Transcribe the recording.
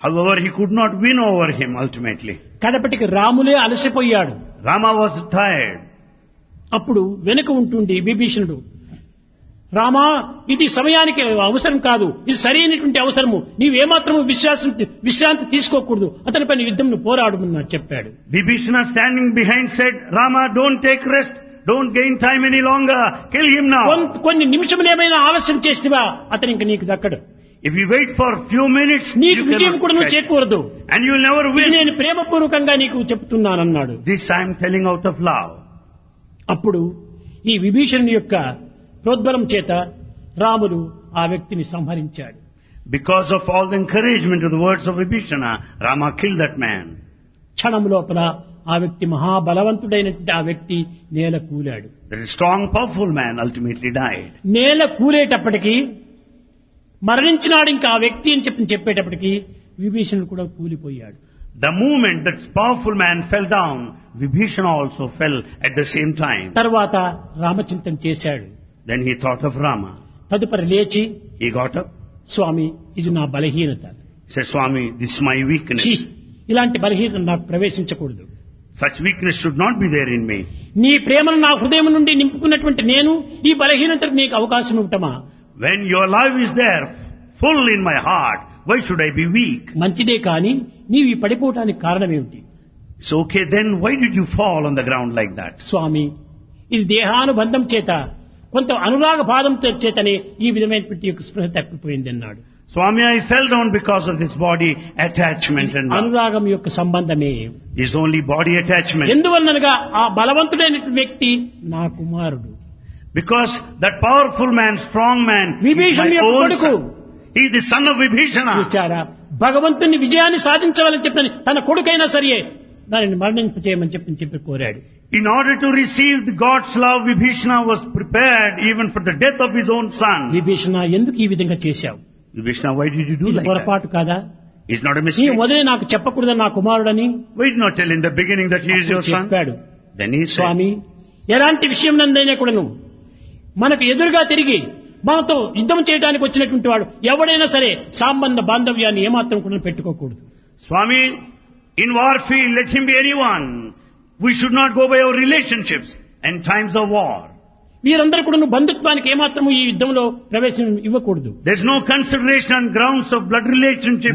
However, he could not win over him ultimately. కడపటికి రాములే అలసిపోయాడు Rama was tired. అప్పుడు వెనుక ఉంటుండి విభీషణుడు రామా ఇది సమయానికి అవసరం కాదు ఇది సరైనటువంటి అవసరము నీవేమాత్రము విశ్వాసం విశ్రాంతి తీసుకోకూడదు అతనిపైన యుద్ధం పోరాడమని చెప్పాడు Vibhishana standing behind said, Rama, don't take rest. Don't gain time any longer. Kill him now. కొన్- కొన్ని నిమిషములేమైనా ఆలస్యం చేస్తేవా అతను ఇంక నీకు దక్కడు If you wait for few minutes, నీకు you విజయం cannot కూడా నువ్వు catch. చేకూరదు And you will never ఇది win. నేను ప్రేమపూర్వకంగా నీకు చెప్తున్నానన్నాడు This I am telling out of love. అప్పుడు ఈ విభీషణుని యొక్క ప్రోద్బలం చేత రాముడు ఆ వ్యక్తిని సంహరించాడు Because of all the encouragement of the words of Vibhishana, Rama killed that man. క్షణం లోపల ఆ వ్యక్తి మహాబలవంతుడైనటువంటి ఆ వ్యక్తి నేల కూలాడు That strong, powerful man ultimately died. నేల కూలేటప్పటికి మరణించినాడు ఇంకా ఆ వ్యక్తి అని చెప్పి చెప్పేటప్పటికి విభీషణుడు కూడా కూలిపోయాడు The moment that powerful man fell down, Vibhishana also fell at the same time. తర్వాత రామచింతన చేశాడు Then he thought of Rama. తదుపరి లేచి He got up. స్వామి ఇది నా బలహీనత He said, Swami, this is my weakness. ఛీ, ఇలాంటి బలహీనత నాకు ప్రవేశించకూడదు Such weakness should not be there in me. నీ ప్రేమను నా హృదయం నుండి నింపుకున్నటువంటి నేను ఈ బలహీనతకు నీకు అవకాశం ఇవ్వటమా When your love is there, full in my heart, why should I be weak? మంచిదే కాని నీవు ఈ పడిపోవటానికి కారణమేమిటి It's okay, then why did you fall on the ground like that? స్వామి ఇది దేహానుబంధం చేత కొంత అనురాగ బాధం చేతనే ఈ విధమైనటువంటి యొక్క స్పృహ తప్పిపోయింది అన్నాడు Swami, I fell down because of this body attachment and love. అనురాగం యొక్క సంబంధమే It's only body attachment. ఎందువల్లనగా ఆ బలవంతుడైనటువంటి వ్యక్తి నా కుమారుడు Because that powerful man, strong man, is విభీషణుని my యొక్క own కొడుకు. son. He is the son of Vibhishana. చూచారా భగవంతుని విజయాన్ని సాధించవాలని చెప్పని తన కొడుకైనా సరే దానిని మరణింప చేయమని చెప్పి చెప్పి కోరాడు In order to receive the God's love, Vibhishana was prepared even for the death of his own son. Vibhishana ఎందుకు ఈ విధంగా చేశావు Vibhishana, why did you do ఇది like that? పొరపాటు కాదా It's not a నీ mistake. మొదలే నాకు చెప్పకూడదు నా కుమారుడని Why did not tell in the beginning that he is your son? చెప్పాడు Then he said, స్వామి ఎలాంటి విషయం నందైనా కూడాను మనకు ఎదురుగా తిరిగి మనతో యుద్ధం చేయడానికి వచ్చినటువంటి వాడు ఎవడైనా సరే సంబంధ బాంధవ్యాన్ని ఏమాత్రం కూడా పెట్టుకోకూడదు Swami, in warfield, let him be anyone. We should not go by our relationships and times of war. వీరందరూ కూడా బంధుత్వానికి ఏమాత్రము ఈ యుద్ధంలో ప్రవేశం ఇవ్వకూడదు There's no consideration on grounds of blood relationship